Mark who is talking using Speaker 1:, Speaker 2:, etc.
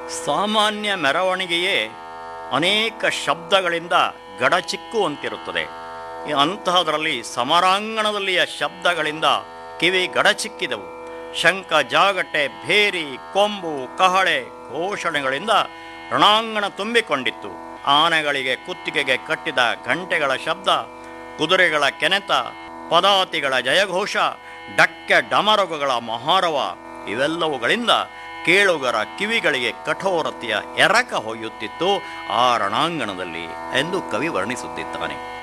Speaker 1: ಸಾಮಾನ್ಯ ಮೆರವಣಿಗೆಯೇ ಅನೇಕ ಶಬ್ದಗಳಿಂದ ಗಡಚಿಕ್ಕುವಂತಿರುತ್ತದೆ ಈ ಅಂತಹದರಲ್ಲಿ ಸಮರಾಂಗಣದಲ್ಲಿಯ ಶಬ್ದಗಳಿಂದ ಕಿವಿ ಗಡಚಿಕ್ಕಿದವು ಶಂಖ ಜಾಗಟೆ ಭೇರಿ ಕೊಂಬು ಕಹಳೆ ಘೋಷಣೆಗಳಿಂದ ರಣಾಂಗಣ ತುಂಬಿಕೊಂಡಿತ್ತು ಆನೆಗಳಿಗೆ ಕುತ್ತಿಗೆಗೆ ಕಟ್ಟಿದ ಗಂಟೆಗಳ ಶಬ್ದ ಕುದುರೆಗಳ ಕೆನೆತ ಪದಾತಿಗಳ ಜಯಘೋಷ ಡಕ್ಕೆ ಡಮರುಗಳ ಮಹಾರವ ಇವೆಲ್ಲವುಗಳಿಂದ ಕೇಳುಗರ ಕಿವಿಗಳಿಗೆ ಕಠೋರತೆಯ ಎರಕ ಹೊಯ್ಯುತ್ತಿತ್ತು ಆ ರಣಾಂಗಣದಲ್ಲಿ ಎಂದು ಕವಿ ವರ್ಣಿಸುತ್ತಿದ್ದಾನೆ